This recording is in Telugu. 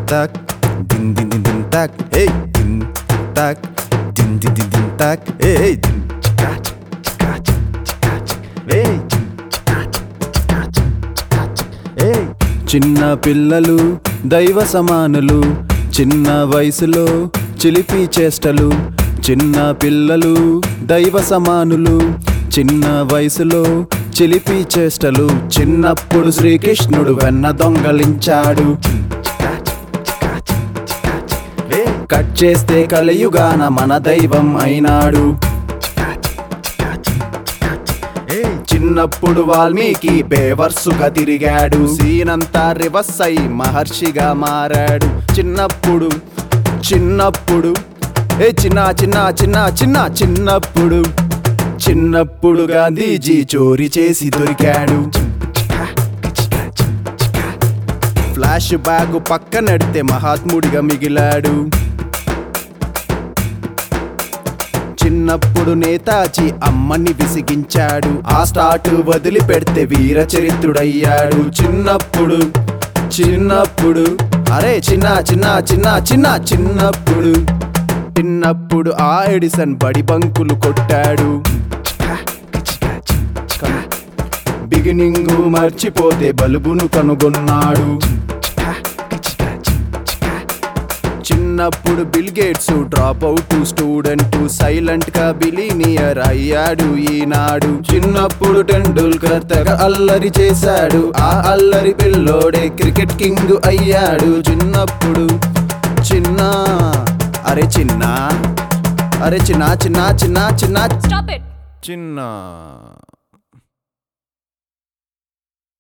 tac, din din din din tac, hey, din tac, din din din din tac, hey, hey, din chika chika chika chika hey, din chika chika chika chika hey. చిన్న పిల్లలు దైవ సమానులు చిన్న వయసులో చిలిపి చేష్టలు చిన్న పిల్లలు దైవ సమానులు చిన్న వయసులో చిలిపి చేష్టలు చిన్నప్పుడు శ్రీకృష్ణుడు వెన్న దొంగలించాడు కట్ చేస్తే కలియుగాన మన దైవం అయినాడు చిన్నప్పుడు వాల్మీకి బేవర్సుగా తిరిగాడు సీనంతా రివర్స్ అయి మహర్షిగా మారాడు చిన్నప్పుడు చిన్నప్పుడు ఏ చిన్న చిన్న చిన్న చిన్న చిన్నప్పుడు చిన్నప్పుడు గాంధీజీ చోరీ చేసి దొరికాడు ఫ్లాష్ బ్యాగ్ పక్కనెడితే మహాత్ముడిగా మిగిలాడు చిన్నప్పుడు నేతాజీ అమ్మని విసిగించాడు ఆ స్టార్ట్ వదిలిపెడితే వీర చరిత్రుడయ్యాడు చిన్నప్పుడు చిన్నప్పుడు అరే చిన్న చిన్న చిన్న చిన్న చిన్నప్పుడు చిన్నప్పుడు ఆ ఎడిసన్ బడి బంకులు కొట్టాడు బిగినింగ్ మర్చిపోతే బల్బును కనుగొన్నాడు చిన్నప్పుడు Bill Gates drop out student silent గా బిలీనియర్ అయ్యాడు ఈనాడు చిన్నప్పుడు టెండూల్కర్ తెగ అల్లరి చేశాడు ఆ అల్లరి పిల్లోడే క్రికెట్ కింగ్ అయ్యాడు చిన్నప్పుడు చిన్న అరే చిన్న అరే చిన్న చిన్న చిన్న చిన్న Stop it! చిన్న